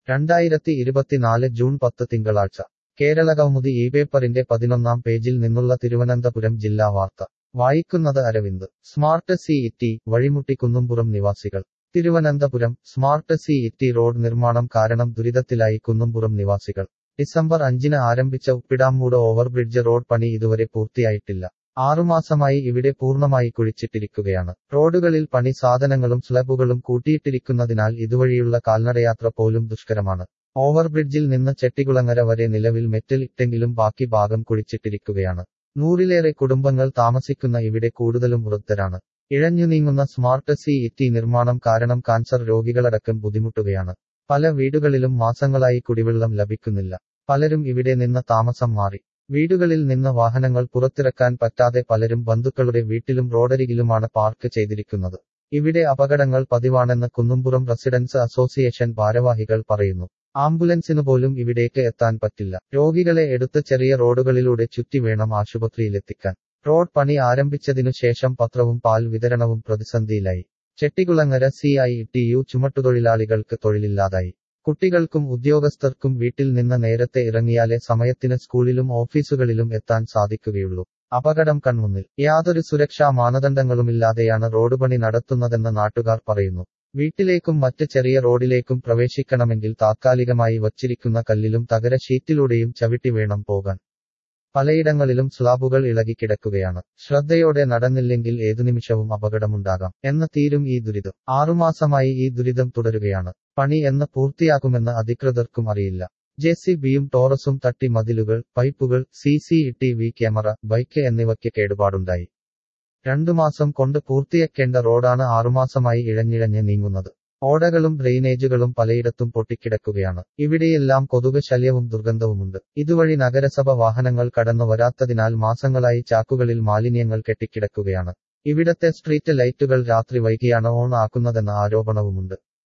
രണ്ടായിരത്തി ഇരുപത്തിനാല് ജൂൺ പത്ത് തിങ്കളാഴ്ച കേരളകൗമുദി ഈ പേപ്പറിന്റെ പതിനൊന്നാം പേജിൽ നിന്നുള്ള തിരുവനന്തപുരം ജില്ലാ വാർത്ത വായിക്കുന്നത് അരവിന്ദ് സ്മാർട്ട് സി ഇറ്റി വഴിമുട്ടി കുന്നുംപുറം നിവാസികൾ Thiruvananthapuram smart city road നിർമ്മാണം കാരണം ദുരിതത്തിലായി കുന്നുംപുറം നിവാസികൾ ഡിസംബർ അഞ്ചിന് ആരംഭിച്ച ഉപ്പിടാമൂട് ഓവർബ്രിഡ്ജ് റോഡ് പണി ഇതുവരെ പൂർത്തിയായിട്ടില്ല ആറുമാസമായി ഇവിടെ പൂർണ്ണമായി കുഴിച്ചിട്ടിരിക്കുകയാണ് റോഡുകളിൽ പണി സാധനങ്ങളും സ്ലബുകളും കൂട്ടിയിട്ടിരിക്കുന്നതിനാൽ ഇതുവഴിയുള്ള കാൽനടയാത്ര പോലും ദുഷ്കരമാണ് ഓവർബ്രിഡ്ജിൽ നിന്ന് ചെട്ടികുളങ്ങര വരെ നിലവിൽ മെറ്റൽ ഇട്ടെങ്കിലും ബാക്കി ഭാഗം കുഴിച്ചിട്ടിരിക്കുകയാണ് നൂറിലേറെ കുടുംബങ്ങൾ താമസിക്കുന്ന ഇവിടെ കൂടുതലും വൃദ്ധരാണ് ഇഴഞ്ഞു നീങ്ങുന്ന സ്മാർട്ട് സി ഇറ്റി നിർമ്മാണം കാരണം കാൻസർ രോഗികളടക്കം ബുദ്ധിമുട്ടുകയാണ് പല വീടുകളിലും മാസങ്ങളായി കുടിവെള്ളം ലഭിക്കുന്നില്ല പലരും ഇവിടെ നിന്ന് താമസം മാറി വീടുകളിൽ നിന്ന് വാഹനങ്ങൾ പുറത്തിറക്കാൻ പറ്റാതെ പലരും ബന്ധുക്കളുടെ വീട്ടിലും റോഡരികിലുമാണ് പാർക്ക് ചെയ്തിരിക്കുന്നത് ഇവിടെ അപകടങ്ങൾ പതിവാണെന്ന് കുന്നുംപുറം റെസിഡൻസ് അസോസിയേഷൻ ഭാരവാഹികൾ പറയുന്നു ആംബുലൻസിന് പോലും ഇവിടേക്ക് എത്താൻ പറ്റില്ല രോഗികളെ എടുത്ത് ചെറിയ റോഡുകളിലൂടെ ചുറ്റി വേണം ആശുപത്രിയിലെത്തിക്കാൻ റോഡ് പണി ആരംഭിച്ചതിനു ശേഷം പത്രവും പാൽ വിതരണവും പ്രതിസന്ധിയിലായി Chettikulangara C I T U ചുമട്ടുതൊഴിലാളികൾക്ക് തൊഴിലില്ലാതായി കുട്ടികൾക്കും ഉദ്യോഗസ്ഥർക്കും വീട്ടിൽ നിന്ന് നേരത്തെ ഇറങ്ങിയാലേ സമയത്തിന് സ്കൂളിലും ഓഫീസുകളിലും എത്താൻ സാധിക്കുകയുള്ളൂ അപകടം കൺമുന്നിൽ യാതൊരു സുരക്ഷാ മാനദണ്ഡങ്ങളുമില്ലാതെയാണ് റോഡ് പണി നടത്തുന്നതെന്ന് നാട്ടുകാർ പറയുന്നു വീട്ടിലേക്കും മറ്റ് ചെറിയ റോഡിലേക്കും പ്രവേശിക്കണമെങ്കിൽ താത്കാലികമായി വച്ചിരിക്കുന്ന കല്ലിലും തകര ഷീറ്റിലൂടെയും ചവിട്ടി വേണം പോകാൻ പലയിടങ്ങളിലും സ്ലാബുകൾ ഇളകിക്കിടക്കുകയാണ് ശ്രദ്ധയോടെ നടന്നില്ലെങ്കിൽ ഏതു നിമിഷവും അപകടമുണ്ടാകാം എന്ന് തീരും ഈ ദുരിതം ആറുമാസമായി ഈ ദുരിതം തുടരുകയാണ് പണി എന്ന് പൂർത്തിയാക്കുമെന്ന് അധികൃതർക്കും അറിയില്ല ജെ സി ബിയും ടോറസും തട്ടി മതിലുകൾ പൈപ്പുകൾ C C T V camera bike എന്നിവയ്ക്ക് കേടുപാടുണ്ടായി രണ്ടു മാസം കൊണ്ട് പൂർത്തിയാക്കേണ്ട റോഡാണ് ആറുമാസമായി ഇഴഞ്ഞിഴഞ്ഞ് നീങ്ങുന്നത് ഓടകളും ഡ്രെയിനേജുകളും പലയിടത്തും പൊട്ടിക്കിടക്കുകയാണ് ഇവിടെയെല്ലാം കൊതുക് ശല്യവും ദുർഗന്ധവുമുണ്ട് ഇതുവഴി നഗരസഭ വാഹനങ്ങൾ കടന്നു വരാത്തതിനാൽ മാസങ്ങളായി ചാക്കുകളിൽ മാലിന്യങ്ങൾ കെട്ടിക്കിടക്കുകയാണ് ഇവിടത്തെ സ്ട്രീറ്റ് ലൈറ്റുകൾ രാത്രി വൈകിയാണ് ഓൺ ആക്കുന്നതെന്ന ആരോപണവുമുണ്ട്